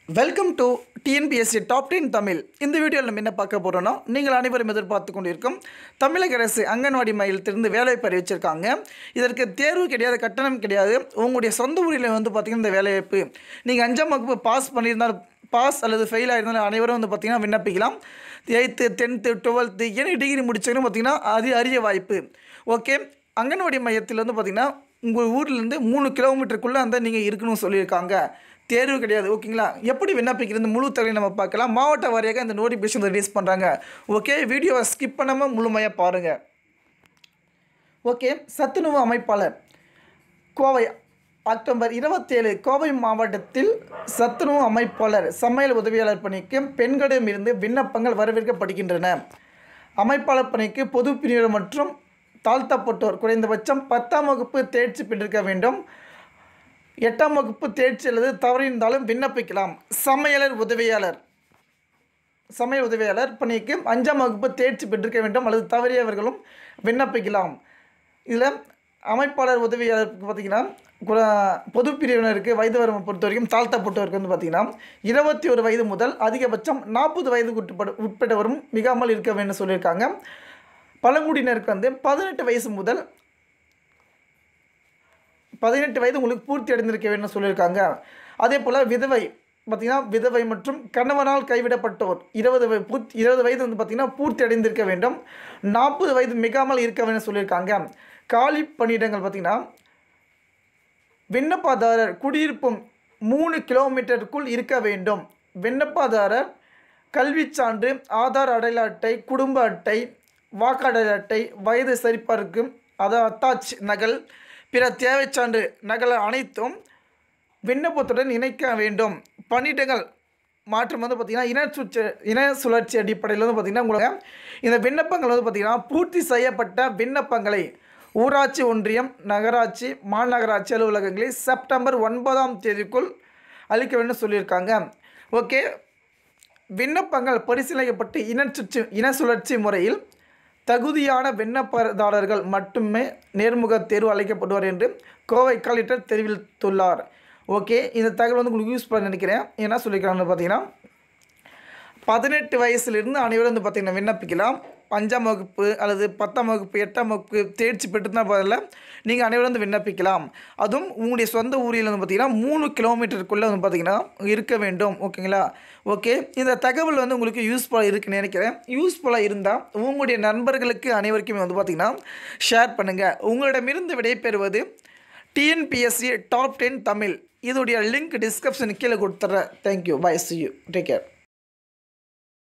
welcome to TNPSC top ten Tamil இந்த வீடியோவில் நம்ம என்ன பார்க்க போகிறோன்னா நீங்கள் அனைவரும் எதிர்பார்த்து கொண்டிருக்கும் தமிழக அரசு அங்கன்வாடி மையத்திலிருந்து வேலைவாய்ப்பு அறிவிச்சிருக்காங்க இதற்கு தேர்வு கிடையாது கட்டணம் கிடையாது உங்களுடைய சொந்த ஊரில் வந்து பார்த்திங்கன்னா இந்த வேலைவாய்ப்பு நீங்கள் அஞ்சாம் வகுப்பு பாஸ் பண்ணியிருந்தால் பாஸ் அல்லது ஃபெயில் ஆயிருந்தாலும் அனைவரும் வந்து பார்த்திங்கன்னா விண்ணப்பிக்கலாம் eight tenth twelfth any degree முடிச்சவங்களும் பார்த்திங்கன்னா அது அரிய வாய்ப்பு ஓகே அங்கன்வாடி மையத்தில் வந்து பார்த்திங்கன்னா உங்கள் ஊர்லேருந்து மூணு கிலோமீட்டருக்குள்ளே அந்த நீங்கள் இருக்கணும்னு சொல்லியிருக்காங்க தேர்வு கிடையாது ஓகேங்களா எப்படி விண்ணப்பிக்கிறது முழு தகவலை நம்ம பார்க்கலாம் மாவட்ட வாரியாக இந்த நோட்டிஃபிகேஷன் ரிலீஸ் பண்ணுறாங்க ஓகே வீடியோவை ஸ்கிப் பண்ணாமல் முழுமையாக பாருங்கள் ஓகே சத்துணவு அமைப்பாளர் கோவை அக்டோபர் இருபத்தேழு கோவை மாவட்டத்தில் சத்துணவு அமைப்பாளர் சமையல் உதவியாளர் பணிக்கு பெண்களிடமிருந்து விண்ணப்பங்கள் வரவேற்கப்படுகின்றன அமைப்பாளர் பணிக்கு பொது பிரிவினர் மற்றும் தாழ்த்தப்பட்டோர் குறைந்தபட்சம் பத்தாம் வகுப்பு தேர்ச்சி பெற்றிருக்க வேண்டும் எட்டாம் வகுப்பு தேர்ச்சி அல்லது தவறியிருந்தாலும் விண்ணப்பிக்கலாம் சமையலர் உதவியாளர் சமையல் உதவியாளர் பணிக்கு அஞ்சாம் வகுப்பு தேர்ச்சி பெற்றிருக்க வேண்டும் அல்லது தவறியவர்களும் விண்ணப்பிக்கலாம் இதில் அமைப்பாளர் உதவியாளருக்கு பார்த்திங்கன்னா குற- பொது பிரிவினருக்கு வயது வரம்பை பொறுத்த வரைக்கும் தாழ்த்தப்பட்டவருக்கு வந்து பார்த்திங்கன்னா இருபத்தி ஒரு வயது முதல் அதிகபட்சம் நாற்பது வயதுக்கு உட்பட உட்பட்டவரும் மிகாமல் இருக்க வேண்டும் சொல்லியிருக்காங்க பழங்குடியினருக்கு வந்து பதினெட்டு வயசு முதல் பதினெட்டு வயது உங்களுக்கு பூர்த்தி அடைந்திருக்க வேண்டும் சொல்லியிருக்காங்க அதே போல் விதவை பார்த்திங்கன்னா விதவை மற்றும் கணவனால் கைவிடப்பட்டோர் இருபது வய பூர்த்தி இருபது வயது வந்து பார்த்திங்கன்னா பூர்த்தி அடைந்திருக்க வேண்டும் நாற்பது வயது மிகாமல் இருக்க வேண்டும் சொல்லியிருக்காங்க காலி பணியிடங்கள் பார்த்திங்கன்னா விண்ணப்பதாரர் குடியிருப்பும் மூணு கிலோமீட்டருக்குள் இருக்க வேண்டும் விண்ணப்பதாரர் கல்விச் சான்று ஆதார் அடையாள அட்டை குடும்ப அட்டை வாக்காளர் அட்டை வயது சரிபார்க்கும் அதாவது அத்தாச் நகல் பிற தேவைச் சான்று நகல் அனைத்தும் விண்ணப்பத்துடன் இணைக்க வேண்டும் பணியிடங்கள் மாற்றம் வந்து பார்த்திங்கன்னா இன சுற்று இன சுழற்சி அடிப்படையில் வந்து பார்த்திங்கன்னா உங்களுக்கு இந்த விண்ணப்பங்கள் வந்து பார்த்திங்கன்னா பூர்த்தி செய்யப்பட்ட விண்ணப்பங்களை ஊராட்சி ஒன்றியம் நகராட்சி மாநகராட்சி அலுவலகங்களில் செப்டம்பர் ஒன்பதாம் தேதிக்குள் அளிக்க வேண்டும் சொல்லியிருக்காங்க ஓகே விண்ணப்பங்கள் பரிசீலிக்கப்பட்டு இன சுற்று இன சுழற்சி முறையில் தகுதியான விண்ணப்பதாரர்கள் மட்டுமே நேர்முக தேர்வு அழைக்கப்படுவார் என்று கோவை கலெக்டர் தெரிவித்துள்ளார் ஓகே இந்த தகவல் வந்து உங்களுக்கு யூஸ் பண்ண நினைக்கிறேன் என்ன சொல்லியிருக்காங்கன்னு பார்த்தீங்கன்னா பதினெட்டு வயசுலேருந்து அனைவரும் வந்து பார்த்திங்கன்னா விண்ணப்பிக்கலாம் அஞ்சாம் வகுப்பு அல்லது பத்தாம் வகுப்பு எட்டாம் வகுப்பு தேர்ச்சி பெற்றுதான் பதில் நீங்கள் அனைவரும் வந்து விண்ணப்பிக்கலாம் அதுவும் உங்களுடைய சொந்த ஊரில் வந்து பார்த்திங்கன்னா மூணு கிலோமீட்டருக்குள்ளே வந்து பார்த்திங்கன்னா இருக்க வேண்டும் ஓகேங்களா ஓகே இந்த தகவல் வந்து உங்களுக்கு யூஸ்ஃபுல்லாக இருக்குன்னு நினைக்கிறேன் யூஸ்ஃபுல்லாக இருந்தால் உங்களுடைய நண்பர்களுக்கு அனைவருக்குமே வந்து பார்த்திங்கன்னா ஷேர் பண்ணுங்கள் உங்களிடமிருந்து விடைபெறுவது டிஎன்பிஎஸ்சி டாப் டென் தமிழ் இதோடைய லிங்க் டிஸ்கிரிப்ஷன் கீழே கொடுத்துட்றேன் thank you bye see you take care